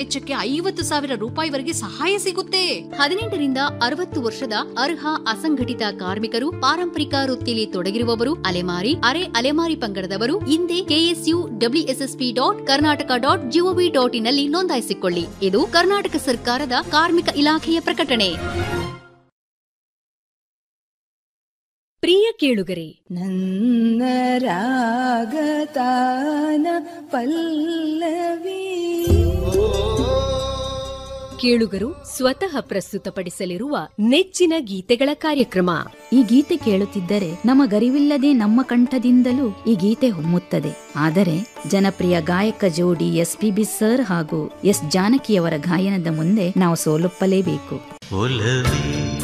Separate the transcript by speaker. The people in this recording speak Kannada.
Speaker 1: ವೆಚ್ಚಕ್ಕೆ ಐವತ್ತು ಸಾವಿರ ರೂಪಾಯಿವರೆಗೆ ಸಹಾಯ ಸಿಗುತ್ತೆ
Speaker 2: ಹದಿನೆಂಟರಿಂದ ಅರವತ್ತು ವರ್ಷದ ಅರ್ಹ ಅಸಂಘಟಿತ ಕಾರ್ಮಿಕರು ಪಾರಂಪರಿಕ ವೃತ್ತಿಯಲ್ಲಿ ತೊಡಗಿರುವವರು ಅಲೆಮಾರಿ ಅರೆ ಅಲೆಮಾರಿ ಪಂಗಡದವರು ಹಿಂದೆ KSU WSSP dot Karnataka dot GOV dot ಇನ್ನಲ್ಲಿ ನೋಂದಾಯಿಸಿಕೊಳ್ಳಿ ಇದು ಕರ್ನಾಟಕ ಸರ್ಕಾರದ ಕಾರ್ಮಿಕ ಇಲಾಖೆಯ ಪ್ರಕಟಣೆ
Speaker 3: ಪ್ರಿಯ ಕೇಳುಗರೆ
Speaker 4: ನನ್ನ ರಾಗತಾನ ಪಲ್ಲವಿ
Speaker 3: ಕೇಳುಗರು ಸ್ವತಃ ಪ್ರಸ್ತುತಪಡಿಸಲಿರುವ ನೆಚ್ಚಿನ ಗೀತೆಗಳ ಕಾರ್ಯಕ್ರಮ
Speaker 5: ಈ ಗೀತೆ ಕೇಳುತ್ತಿದ್ದರೆ ನಮಗರಿವಿಲ್ಲದೆ ನಮ್ಮ ಕಂಠದಿಂದಲೂ ಈ ಗೀತೆ ಹೊಮ್ಮುತ್ತದೆ ಆದರೆ ಜನಪ್ರಿಯ ಗಾಯಕ ಜೋಡಿ ಎಸ್ ಪಿ ಬಿ ಸರ್ ಹಾಗೂ ಎಸ್ ಜಾನಕಿಯವರ ಗಾಯನದ ಮುಂದೆ ನಾವು ಸೋಲೊಪ್ಪಲೇಬೇಕು
Speaker 6: ಒಲವೇ